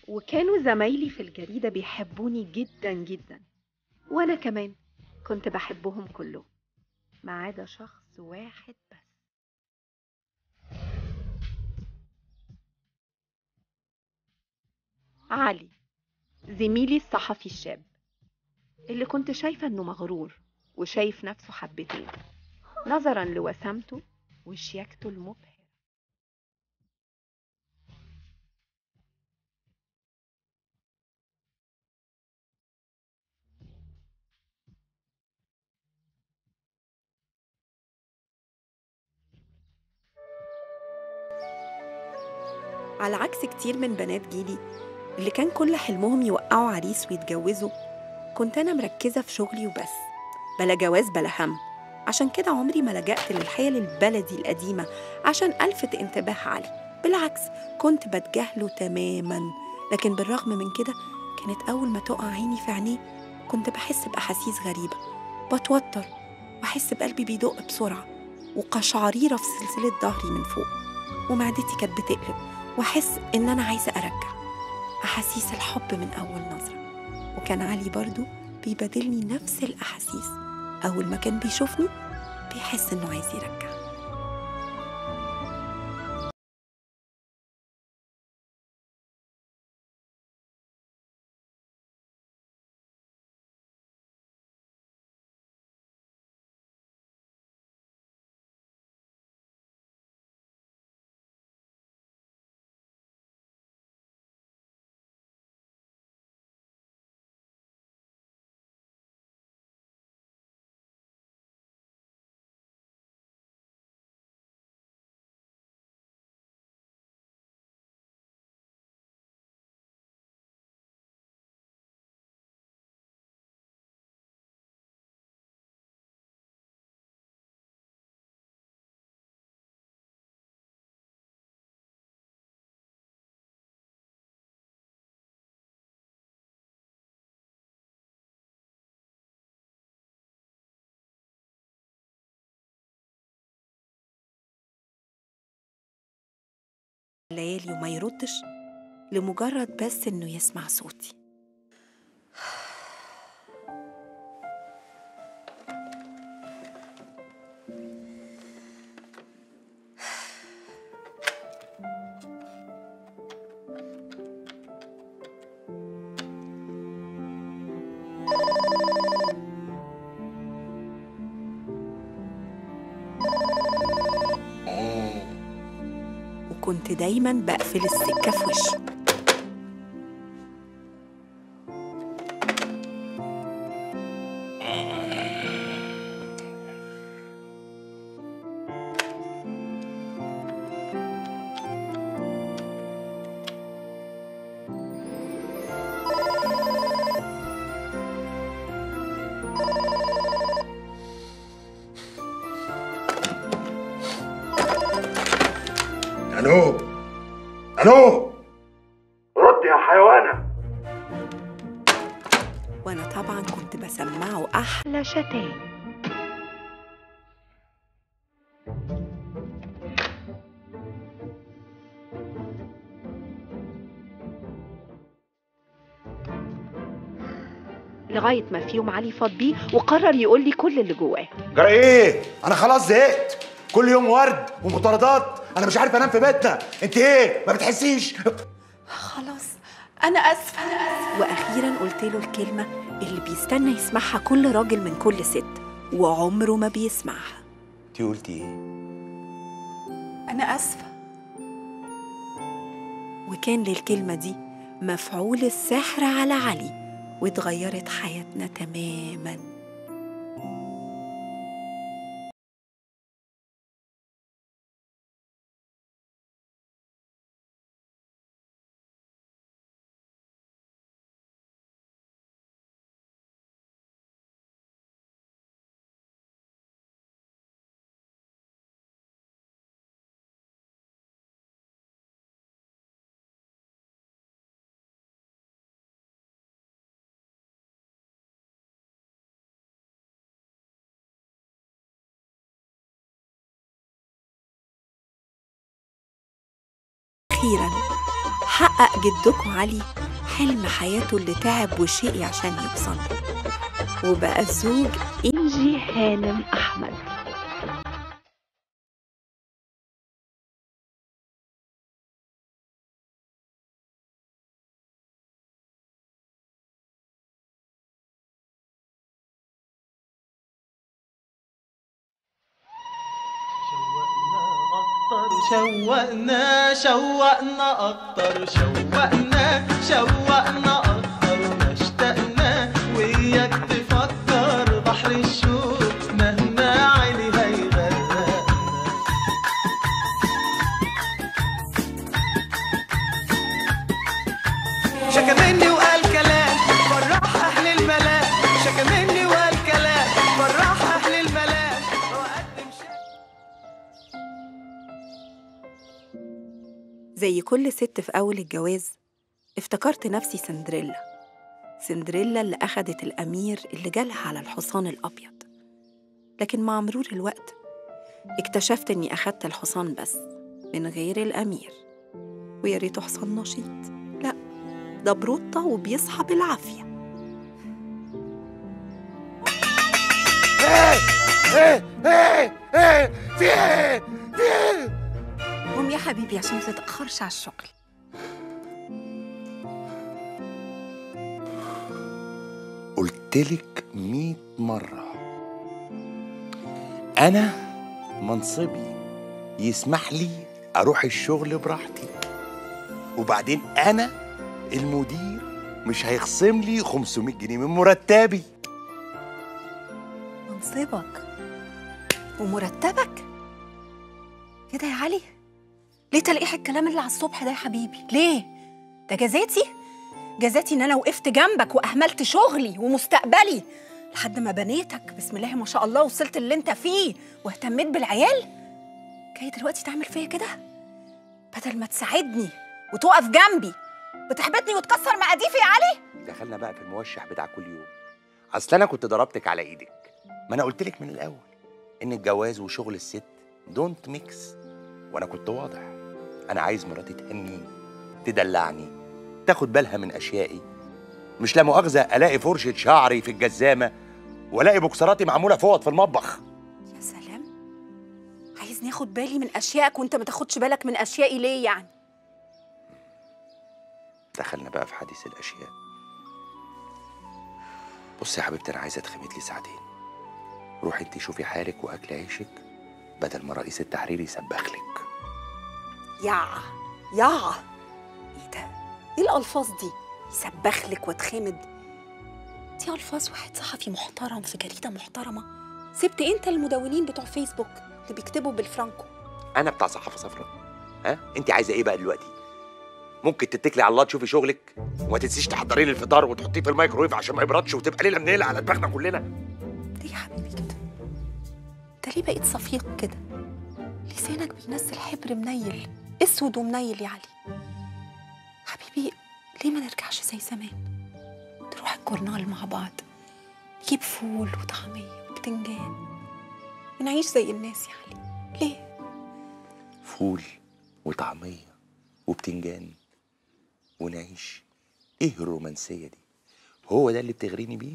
وكانوا زمايلي في الجريدة بيحبوني جدا جدا وأنا كمان كنت بحبهم كلهم ما عدا شخص واحد بس علي زميلي الصحفي الشاب اللي كنت شايفة انه مغرور وشايف نفسه حبتين نظرا لوسامته وشياكته المبهرة على عكس كتير من بنات جيلي اللي كان كل حلمهم يوقعوا عريس ويتجوزوا كنت أنا مركزة في شغلي وبس بلا جواز بلا هم عشان كده عمري ما لجأت للحيل البلدي القديمة عشان ألفت انتباه علي بالعكس كنت بتجاهله تماما لكن بالرغم من كده كانت أول ما تقع عيني في عينيه كنت بحس بأحاسيس غريبة بتوتر وأحس بقلبي بيدق بسرعة وقشعريرة في سلسلة ظهري من فوق ومعدتي كانت بتقلب وأحس إن أنا عايزة أرجع أحاسيس الحب من أول نظرة وكان علي برضو بيبادلني نفس الأحاسيس أول ما كان بيشوفني بيحس إنه عايز يرجع الليالي وما يردش لمجرد بس إنه يسمع صوتي وكنت دايما بقفل السكة في وشه الو الو رد يا حيوانه وأنا طبعا كنت بسمعه أحلى لا شتان لغاية ما في يوم علي فاض بيه وقرر يقول لي كل اللي جواه جرى ايه انا خلاص زهقت كل يوم ورد ومطاردات انا مش عارف انام في بيتنا انت ايه ما بتحسيش خلاص أنا آسفة أنا آسفة وأخيرا قلت له الكلمة اللي بيستنى يسمعها كل راجل من كل ست وعمره ما بيسمعها انت قلتي ايه أنا آسفة وكان للكلمة دي مفعول السحر على علي واتغيرت حياتنا تماما أخيرا حقق جدكم علي حلم حياته اللي تعب وشقي عشان يوصل له وبقى الزوج إنجي هانم أحمد شوقنا شوقنا أكتر شوقنا شوقنا أكتر ما اشتقنا وياك تفكر بحر الشوق مهما علي هيغرقنا شكى مني وقال كلام فرح أهل الملام شكى مني وقال كلام فرح أهل الملام وقدم شكوى زي كل ست في أول الجواز افتكرت نفسي سندريلا سندريلا اللي أخدت الأمير اللي جالها على الحصان الأبيض لكن مع مرور الوقت اكتشفت إني أخدت الحصان بس من غير الأمير ويا ريته حصان نشيط لا ده بروطة وبيصحى بالعافية ايه ايه ايه ايه في ايه في ايه قوم يا حبيبي عشان ما تتأخرش على الشغل قلتلك مية مرة أنا منصبي يسمح لي أروح الشغل براحتي وبعدين أنا المدير مش هيخصم لي 500 جنيه من مرتبي منصبك ومرتبك كده يا علي ليه تلقيح الكلام اللي على الصبح ده يا حبيبي ليه ده جزاتي جزاتي ان انا وقفت جنبك واهملت شغلي ومستقبلي لحد ما بنيتك بسم الله ما شاء الله وصلت اللي انت فيه واهتميت بالعيال جاي دلوقتي تعمل فيا كده بدل ما تساعدني وتقف جنبي بتحبطني وتكسر مقاديفي يا علي دخلنا بقى في الموشح بتاع كل يوم اصل انا كنت ضربتك على ايدك ما انا قلت لك من الاول ان الجواز وشغل الست دونت ميكس وانا كنت واضح انا عايز مراتي تهنيني تدلعني تاخد بالها من اشيائي مش لا مؤاخذه الاقي فرشه شعري في الجزامه والاقي بوكسراتي معموله فوط في المطبخ يا سلام عايزني اخد بالي من اشيائك وانت ما تاخدش بالك من اشيائي ليه يعني دخلنا بقى في حديث الاشياء بصي يا حبيبتي انا عايزه اتخمت لي ساعتين روحي انت شوفي حالك واكل عيشك بدل ما رئيس التحرير يسبخلك يا يا ايه ده ايه الالفاظ دي يسبخلك واتخمد دي الفاظ واحد صحفي محترم في جريده محترمه سبت انت المدونين بتوع فيسبوك اللي بيكتبوا بالفرانكو انا بتاع صحافه صفراء ها انت عايزه ايه بقى دلوقتي ممكن تتكلي على الله تشوفي شغلك وما تنسيش تحضري لي الفطار وتحطيه في الميكرويف عشان ما يبردش وتبقى ليله منيله على دماغنا كلنا ليه يا حبيبي كده انت ليه بقيت صفيق كده لسانك بينزل حبر منيل اسود ومنيل يا علي حبيبي ليه ما نرجعش زي زمان نروح الجورنال مع بعض نجيب فول وطعمية وبتنجان ونعيش زي الناس يا علي ليه فول وطعميه وبتنجان ونعيش ايه الرومانسيه دي هو ده اللي بتغريني بيه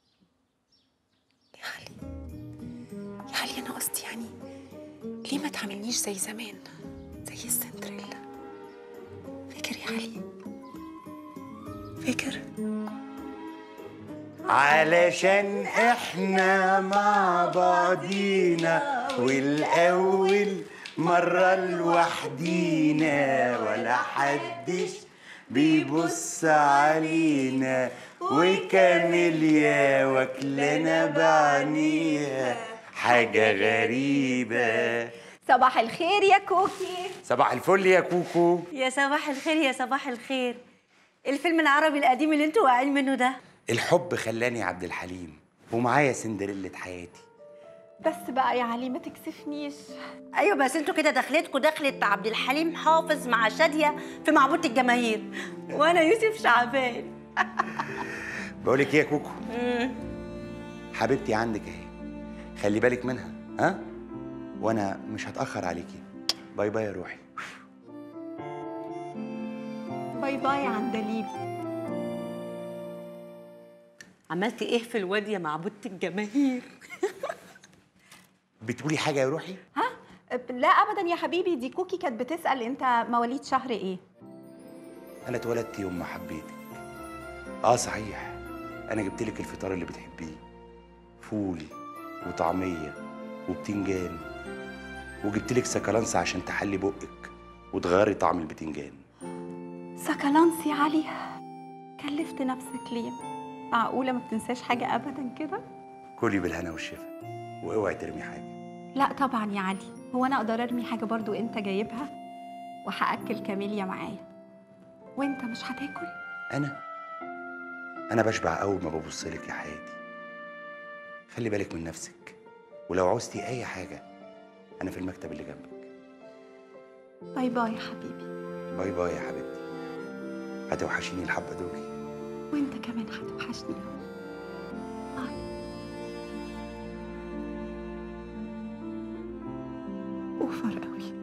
يا علي يا علي انا قصدي يعني ليه ما تعملنيش زي زمان زي السندريلا فاكر يا علي فاكر علشان احنا مع بعضينا والاول مرة لوحدينا ولا حدش بيبص علينا وكاميليا واكلنا بعينيها حاجة غريبة صباح الخير يا كوكي صباح الفل يا كوكو يا صباح الخير يا صباح الخير الفيلم العربي القديم اللي انتوا واقعين منه ده الحب خلاني عبد الحليم ومعايا سندريلة حياتي بس بقى يا علي ما تكسفنيش ايوه بس انتوا كده دخلتكوا دخلت عبد الحليم حافظ مع شاديه في معبود الجماهير وانا يوسف شعبان بقولك ايه يا كوكو حبيبتي عندك اهي خلي بالك منها ها وانا مش هتاخر عليكي باي باي يا روحي باي باي يا عندليب عملتي ايه في الواد يا معبودة الجماهير بتقولي حاجه يا روحي ها لا ابدا يا حبيبي دي كوكي كانت بتسال انت مواليد شهر ايه انا اتولدت يوم ما حبيتك اه صحيح انا جبت لك الفطار اللي بتحبيه فول وطعميه وبتنجان وجبت لك سكالانس عشان تحلي بقك وتغيري طعم البتنجان سكالانس يا علي كلفت نفسك ليه معقوله ما بتنساش حاجه ابدا كده كلي بالهنا والشفا واوعي ترمي حاجه لا طبعا يا علي هو انا اقدر ارمي حاجه برضو انت جايبها وهاكل كاميليا معايا وانت مش هتاكل انا انا بشبع اول ما ببص لك يا حياتي خلي بالك من نفسك ولو عوزتي اي حاجه انا في المكتب اللي جنبك باي باي يا حبيبي باي باي يا حبيبتي هتوحشيني الحبه دول وانت كمان هتوحشني باي اوفر قوي